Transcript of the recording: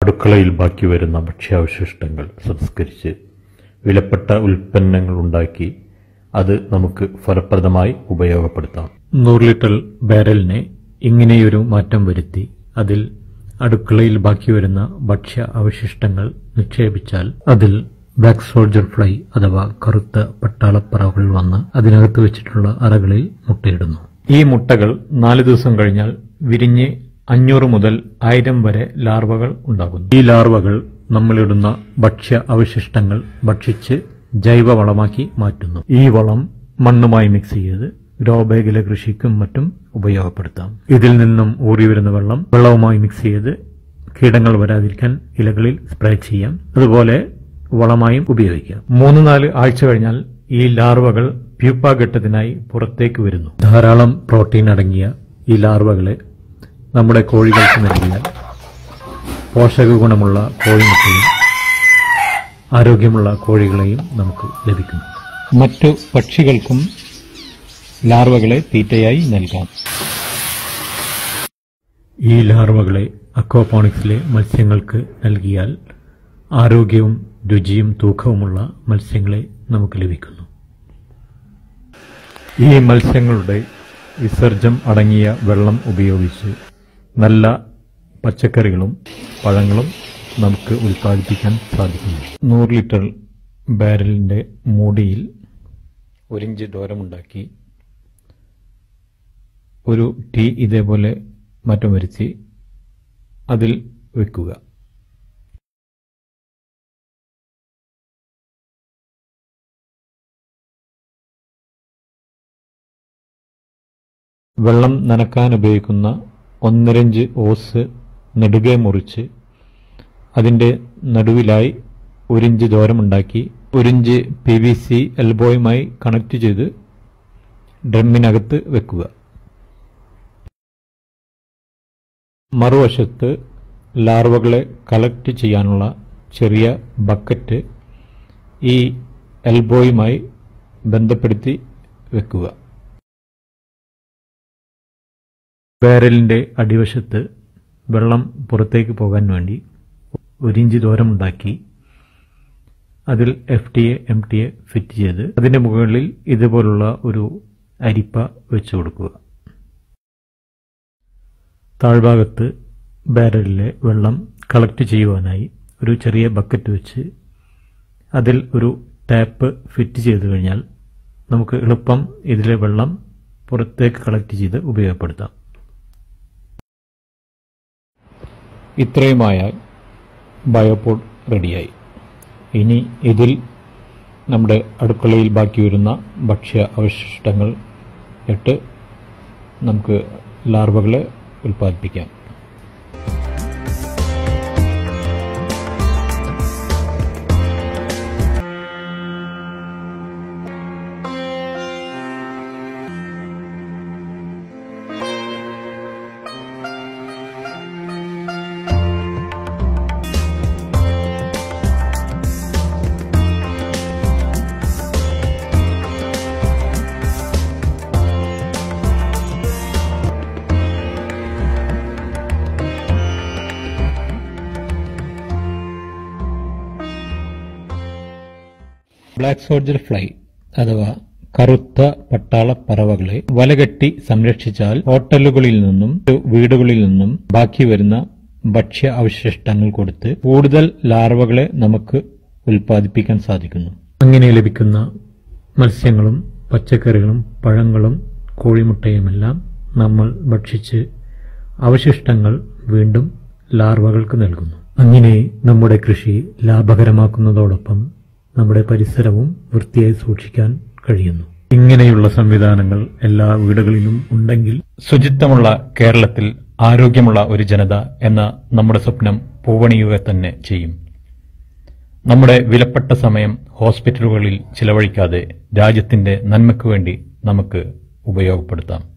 അടുക്കളയിൽ ബാക്കി വരുന്ന ഭക്ഷ്യാവശിഷ്ടങ്ങൾ സംസ്കരിച്ച് വിലപ്പെട്ട ഉൽപ്പന്നങ്ങൾ ഉണ്ടാക്കി അത് നമുക്ക് ഫലപ്രദമായി ഉപയോഗപ്പെടുത്താം നൂറ് ലിറ്റർ ബാരലിനെ ഇങ്ങനെയൊരു മാറ്റം വരുത്തി അതിൽ അടുക്കളയിൽ ബാക്കി വരുന്ന ഭക്ഷ്യ അവശിഷ്ടങ്ങൾ നിക്ഷേപിച്ചാൽ അതിൽ ബ്ലാക്ക് സോൾജർ ഫ്ലൈ അഥവാ കറുത്ത പട്ടാളപ്പറവകൾ വന്ന് അതിനകത്ത് വെച്ചിട്ടുള്ള അറകളിൽ മുട്ടയിടുന്നു ഈ മുട്ടകൾ നാല് ദിവസം കഴിഞ്ഞാൽ വിരിഞ്ഞ് അഞ്ഞൂറ് മുതൽ ആയിരം വരെ ലാർവകൾ ഉണ്ടാകുന്നു ഈ ലാർവകൾ നമ്മളിടുന്ന ഭക്ഷ്യ അവശിഷ്ടങ്ങൾ ഭക്ഷിച്ച് ജൈവ വളമാക്കി മാറ്റുന്നു ഈ വളം മണ്ണുമായി മിക്സ് ചെയ്ത് ഗ്രോ ബാഗിലെ കൃഷിക്കും മറ്റും ഉപയോഗപ്പെടുത്താം ഇതിൽ നിന്നും ഊറി വരുന്ന വെള്ളം വെള്ളവുമായി മിക്സ് ചെയ്ത് കീടങ്ങൾ വരാതിരിക്കാൻ ഇലകളിൽ സ്പ്രേ ചെയ്യാം അതുപോലെ വളമായും ഉപയോഗിക്കാം മൂന്ന് നാല് ആഴ്ച കഴിഞ്ഞാൽ ഈ ലാർവകൾ പ്യൂപ്പ ഘട്ടത്തിനായി പുറത്തേക്ക് വരുന്നു ധാരാളം പ്രോട്ടീൻ അടങ്ങിയ ഈ ലാർവകളെ നമ്മുടെ കോഴികൾക്ക് നൽകിയാൽ പോഷക ഗുണമുള്ള കോഴിമുട്ടയും ആരോഗ്യമുള്ള കോഴികളെയും നമുക്ക് ലഭിക്കുന്നു മറ്റു പക്ഷികൾക്കും ലാർവകളെ തീറ്റയായി നൽകാം ഈ ലാർവകളെ അക്വാപോണിക്സിലെ മത്സ്യങ്ങൾക്ക് നൽകിയാൽ ആരോഗ്യവും രുചിയും തൂക്കവുമുള്ള മത്സ്യങ്ങളെ നമുക്ക് ലഭിക്കുന്നു ഈ മത്സ്യങ്ങളുടെ വിസർജം അടങ്ങിയ വെള്ളം ഉപയോഗിച്ച് നല്ല പച്ചക്കറികളും പഴങ്ങളും നമുക്ക് ഉൽപ്പാദിപ്പിക്കാൻ സാധിക്കുന്നു നൂറ് ലിറ്റർ ബാരലിന്റെ മൂടിയിൽ ഒരിഞ്ച് ദൂരമുണ്ടാക്കി ഒരു ടീ ഇതേപോലെ മാറ്റം വരുത്തി അതിൽ വെക്കുക വെള്ളം നനക്കാൻ ഉപയോഗിക്കുന്ന ഒന്നരഞ്ച് ഓസ് നെടുകെ മുറിച്ച് അതിന്റെ നടുവിലായി ഒരിഞ്ച് ദൂരമുണ്ടാക്കി ഒരിഞ്ച് പി വി സി എൽബോയുമായി കണക്ട് ചെയ്ത് ഡ്രമ്മിനകത്ത് വെക്കുക മറുവശത്ത് ലാർവകളെ കളക്ട് ചെയ്യാനുള്ള ചെറിയ ബക്കറ്റ് ഈ എൽബോയുമായി ബന്ധപ്പെടുത്തി വെക്കുക ബാരലിന്റെ അടിവശത്ത് വെള്ളം പുറത്തേക്ക് പോകാൻ വേണ്ടി ഒരിഞ്ച് ദൂരമുണ്ടാക്കി അതിൽ F T A M T A fit ചെയ്ത് അതിന്റെ മുകളിൽ ഇതുപോലുള്ള ഒരു അരിപ്പ വെച്ചു കൊടുക്കുക താഴ്ഭാഗത്ത് ബാരലിലെ വെള്ളം കളക്ട് ചെയ്യുവാനായി ഒരു ചെറിയ ബക്കറ്റ് വെച്ച് അതിൽ ഒരു ടാപ്പ് ഫിറ്റ് ചെയ്തു കഴിഞ്ഞാൽ നമുക്ക് എളുപ്പം ഇതിലെ വെള്ളം പുറത്തേക്ക് കളക്ട് ചെയ്ത് ഉപയോഗപ്പെടുത്താം ഇത്രയുമായാൽ ബയോപോഡ് റെഡിയായി ഇനി ഇതിൽ നമ്മുടെ അടുക്കളയിൽ ബാക്കി വരുന്ന ഭക്ഷ്യ അവശിഷ്ടങ്ങൾ ഇട്ട് നമുക്ക് ലാർവകളെ ഉൽപ്പാദിപ്പിക്കാം ബ്ലാക്ക് സോൾജർ ഫ്ലൈ അഥവാ കറുത്ത പട്ടാള പറവകളെ വലകെട്ടി സംരക്ഷിച്ചാൽ ഹോട്ടലുകളിൽ നിന്നും വീടുകളിൽ നിന്നും ബാക്കി വരുന്ന ഭക്ഷ്യ അവശിഷ്ടങ്ങൾ കൊടുത്ത് കൂടുതൽ ലാർവകളെ നമുക്ക് ഉൽപ്പാദിപ്പിക്കാൻ സാധിക്കുന്നു അങ്ങനെ ലഭിക്കുന്ന മത്സ്യങ്ങളും പച്ചക്കറികളും പഴങ്ങളും കോഴിമുട്ടയുമെല്ലാം നമ്മൾ ഭക്ഷിച്ച് അവശിഷ്ടങ്ങൾ വീണ്ടും ലാർവകൾക്ക് നൽകുന്നു അങ്ങനെ നമ്മുടെ കൃഷി ലാഭകരമാക്കുന്നതോടൊപ്പം നമ്മുടെ പരിസരവും വൃത്തിയായി സൂക്ഷിക്കാൻ കഴിയുന്നു ഇങ്ങനെയുള്ള സംവിധാനങ്ങൾ എല്ലാ വീടുകളിലും ഉണ്ടെങ്കിൽ ശുചിത്വമുള്ള കേരളത്തിൽ ആരോഗ്യമുള്ള ഒരു ജനത എന്ന നമ്മുടെ സ്വപ്നം പൂവണിയുക തന്നെ ചെയ്യും നമ്മുടെ വിലപ്പെട്ട സമയം ഹോസ്പിറ്റലുകളിൽ ചിലവഴിക്കാതെ രാജ്യത്തിന്റെ നന്മയ്ക്കു വേണ്ടി നമുക്ക് ഉപയോഗപ്പെടുത്താം